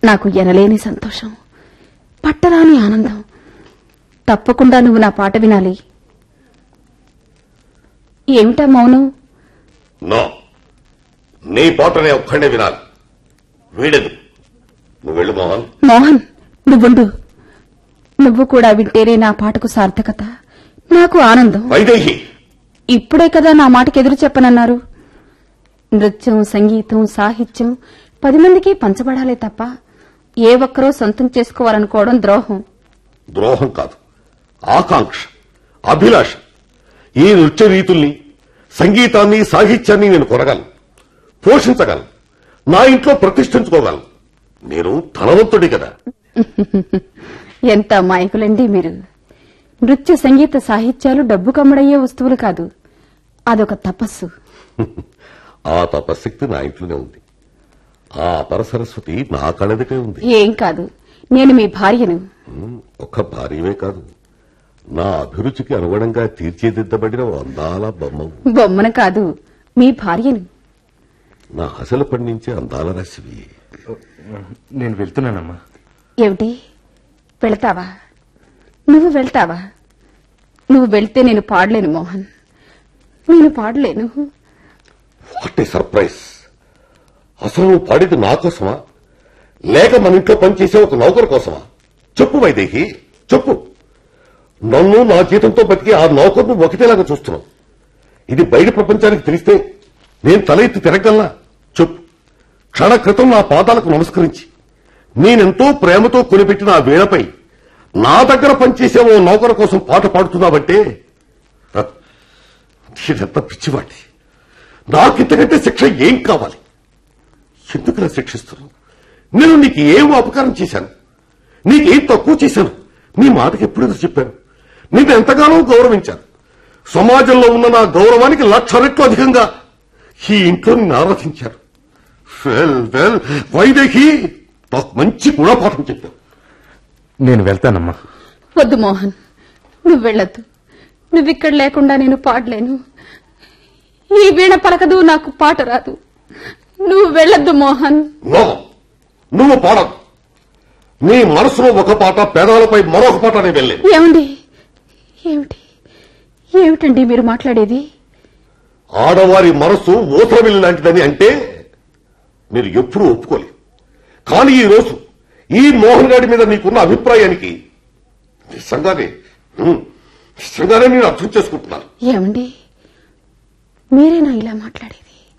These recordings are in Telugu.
నాకు ఎనలేని సంతోషం పట్టరాని ఆనందం తప్పకుండా నువ్వు నా పాట వినాలి ఏమిటా మౌనం నో నీ పాటనే ఒక్కడే వినాలి వీడదు నువ్వు వెళ్ళు మోహన్ మోహన్ నువ్వుండు నువ్వు కూడా వింటేనే నా పాటకు సార్థకత నాకు ఆనందం వైదేహి ఇప్పుడే కదా నా మాటకు ఎదురు చెప్పనన్నారు నృత్యం సంగీతం సాహిత్యం పది మందికి పంచబడాలే తప్ప ఏ ఒక్కరూ సొంతం చేసుకోవాలనుకోవడం ద్రోహం ద్రోహం కాదు ఆకాంక్ష అభిలాష ఈ నృత్య రీతుల్ని సంగీతాన్ని సాహిత్యాన్ని నేను కొనగలను పోషించగలను నా ఇంట్లో ప్రతిష్ఠించుకోగలను నేను ధనవంతుడి కదా ఎంత అమాయకులండి మీరు నృత్య సంగీత సాహిత్యాలు డబ్బు కమ్మడయ్యే వస్తువులు కాదు అదొక తపస్సు ఆ తపశక్తి నా ఇంట్లోనే ఉంది ఆ అపర సరస్వతి నా కళదికే ఉంది ఏం కాదు నేను మీ భార్యను ఉమ్, ఒక్క భార్యమే కాదు నా అభిరుచికి అనుగుణంగా తీర్చిదిద్దబడిన ఓ అందాల బొమ్మ బొమ్మన కాదు మీ భార్యను నా ఆశలు పండించే అందాల రాశివి నేను వెళ్తున్నానమ్మా ఏమిటి వెళతావా నువ్వు వెళ్తావా నువ్వు వెళ్తే నేను పాడలేను మోహన్ నేను పాడలేను వాట్ ఏ సర్ప్రైజ్ అసలు నువ్వు పాడేది నా కోసమా లేక మన ఇంట్లో పనిచేసే ఒక నౌకరు కోసమా చెప్పు వైదేహి చెప్పు నన్ను నా జీతంతో బతికి ఆ నౌకర్ను ఒకటేలాగా చూస్తున్నావు ఇది బయట ప్రపంచానికి తెలిస్తే నేను తల ఎత్తి తిరగలనా చెప్పు క్షణ క్రితం నా పాదాలకు నమస్కరించి నేనెంతో ప్రేమతో కొనిపెట్టిన ఆ వీణపై నా దగ్గర పనిచేసే ఓ నౌకరు కోసం పాట పాడుతున్నావంటే హ, ఇదంతా పిచ్చివాడి నాకింతకంటే శిక్ష ఏం కావాలి ఎందుకులా శిక్షిస్తున్నావు నేను నీకు ఏం అపకారం చేశాను నీకేం తక్కువ చేశాను నీ మాటకి ఎప్పుడు ఎదురు చెప్పాను నేను ఎంతగానో గౌరవించాను సమాజంలో ఉన్న నా గౌరవానికి లక్ష రెట్లు అధికంగా ఈ ఇంట్లో నిన్ను ఆరాధించారు వెల్ వెల్ వైదేహి నాకు మంచి గుణపాఠం చెప్పావు నేను వెళ్తానమ్మా వద్దు మోహన్ నువ్వు వెళ్ళొద్దు నువ్విక్కడ లేకుండా నేను పాడలేను ఈ వీణ పలకదు నాకు పాట రాదు నువ్వు వెళ్ళొద్దు మోహన్ నో నువ్వు పాడదు నీ మనసులో ఒక పాట పేదలపై మరొక పాట నేను వెళ్ళేది ఏమండి ఏమిటి ఏమిటండి మీరు మాట్లాడేది ఆడవారి మనసు ఊసరవిల్లి లాంటిదని అంటే మీరు ఎప్పుడూ ఒప్పుకోలేదు కానీ ఈ రోజు ఈ మోహన్ గారి మీద నీకున్న అభిప్రాయానికి నిజంగానే హ్మ్, నిజంగానే నేను అర్థం చేసుకుంటున్నాను ఏమండి మీరేనా ఇలా మాట్లాడేది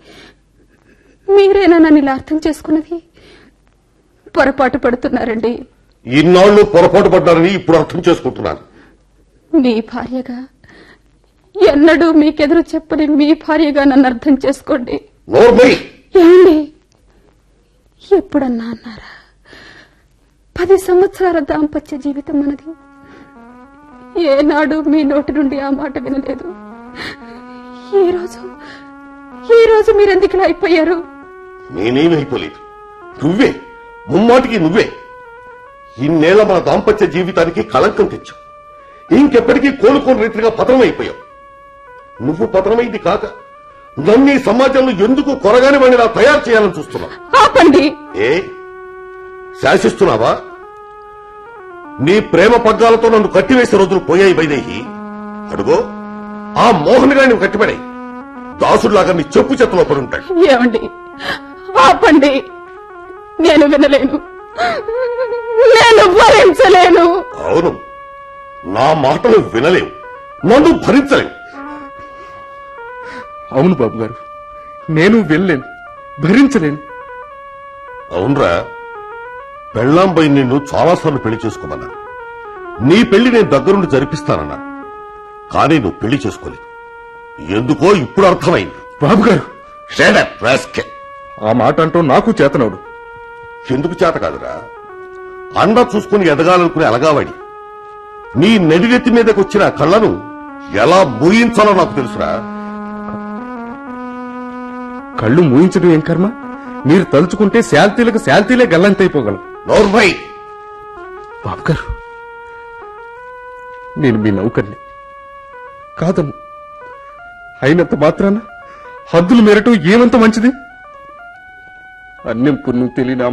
మీరేనా నన్ను ఇలా అర్థం చేసుకున్నది పొరపాటు పడుతున్నారండి ఇన్నాళ్లు పొరపాటు పడ్డారని ఇప్పుడు అర్థం చేసుకుంటున్నాను మీ భార్యగా ఎన్నడూ మీకెదురు చెప్పని మీ భార్యగా నన్ను అర్థం చేసుకోండి నోర్మై ఏమండి ఎప్పుడన్నా అన్నారా పది సంవత్సరాల దాంపత్య జీవితం మనది ఏనాడు మీ నోటి నుండి ఆ మాట వినలేదు ఈ రోజు ఈ రోజు మీరెందుకు ఇలా అయిపోయారు నేనేమైపోలేదు నువ్వే ముమ్మాటికి నువ్వే ఇన్నేళ్ల మన దాంపత్య జీవితానికి కళంకం తెచ్చావు ఇంకెప్పటికీ కోలుకోని రీతిగా పతనమైపోయావు నువ్వు పతనమైంది కాక నన్ను ఈ సమాజంలో ఎందుకు కొరగాని వాడిని తయారు చేయాలని చూస్తున్నావు ఆపండి ఏ శాసిస్తున్నావా నీ ప్రేమ పగ్గాలతో నన్ను కట్టివేసే రోజులు పోయాయి వైదేహి అడుగో ఆ మోహన్ గారిని కట్టిపడాయి దాసుడిలాగా నీ చెప్పు చెత్తలో పడుంటాడు ఏమండి ఆపండి నేను వినలేను నేను భరించలేను అవును నా మాటలు వినలేవు నన్ను భరించలేవు అవును బాబు గారు నేను వెళ్ళలేను భరించలేను అవునరా పెళ్లాంపై నిన్ను చాలాసార్లు పెళ్లి చేసుకోమన్నాను నీ పెళ్లి నేను దగ్గరుండి జరిపిస్తానన్నాను కానీ నువ్వు పెళ్లి చేసుకోలేదు ఎందుకో ఇప్పుడు అర్థమైంది బాబు గారు Shut up, rascal. ఆ మాట అంటూ నాకు చేతనవుడు ఎందుకు చేత కాదురా అండ చూసుకుని ఎదగాలనుకునే అలగావాడి నీ నెడినెత్తి మీదకి వచ్చిన ఆ కళ్ళను ఎలా మూయించాలో నాకు తెలుసురా కళ్ళు మూయించడం ఏం కర్మ మీరు తలుచుకుంటే శాల్తీలకు శాల్తీలే గల్లంతైపోగలం నోర్మై బాబు గారు నేను మీ నౌకర్ని కాదను అయినంత మాత్రాన హద్దులు మేరటం ఏమంత మంచిది అన్యం పుణ్యం తెలియని ఆ